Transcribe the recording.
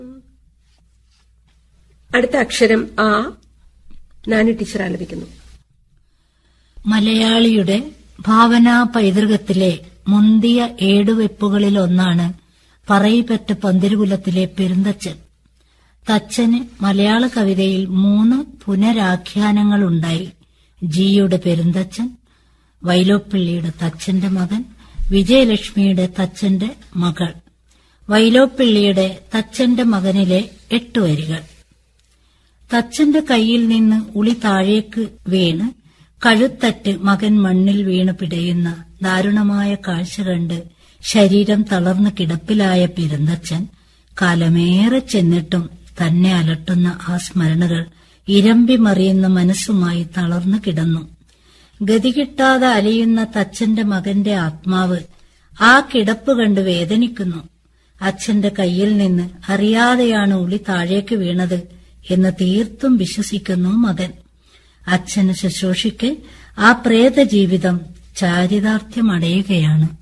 അടുത്ത അക്ഷരം ആ നാനി ടീച്ചർ ആലപിക്കുന്നു മലയാളിയുടെ ഭാവനാ പൈതൃകത്തിലെ മുന്തിയ ഏടുവെപ്പുകളിലൊന്നാണ് പറയിപ്പറ്റ പന്തിരുകുലത്തിലെ പെരുന്തച്ചൻ തച്ചന് മലയാള കവിതയിൽ മൂന്ന് പുനരാഖ്യാനങ്ങളുണ്ടായി ജിയുടെ പെരുന്തച്ചൻ വൈലോപ്പിള്ളിയുടെ തച്ചന്റെ മകൻ വിജയലക്ഷ്മിയുടെ തച്ചന്റെ മകൾ വൈലോപ്പിള്ളിയുടെ തച്ചന്റെ മകനിലെ എട്ട് വരികൾ തച്ചന്റെ കയ്യിൽ നിന്ന് ഉളി താഴേക്ക് വീണ് കഴുത്തറ്റ് മകൻ മണ്ണിൽ വീണ് പിടയുന്ന ദാരുണമായ കാഴ്ച കണ്ട് ശരീരം തളർന്ന് കിടപ്പിലായ പെരുന്തച്ചൻ കാലമേറെ ചെന്നിട്ടും തന്നെ അലട്ടുന്ന ആ സ്മരണകൾ ഇരമ്പി മറിയുന്ന മനസ്സുമായി തളർന്നു കിടന്നു ഗതി കിട്ടാതെ അലയുന്ന തച്ചന്റെ മകന്റെ ആത്മാവ് ആ കിടപ്പ് കണ്ട് വേദനിക്കുന്നു അച്ഛന്റെ കയ്യിൽ നിന്ന് അറിയാതെയാണ് ഉളി താഴേക്ക് വീണത് എന്ന് തീർത്തും വിശ്വസിക്കുന്നു മകൻ അച്ഛന് ശുശ്രൂഷിക്ക് ആ പ്രേത ജീവിതം ചാരിതാർത്ഥ്യമടയുകയാണ്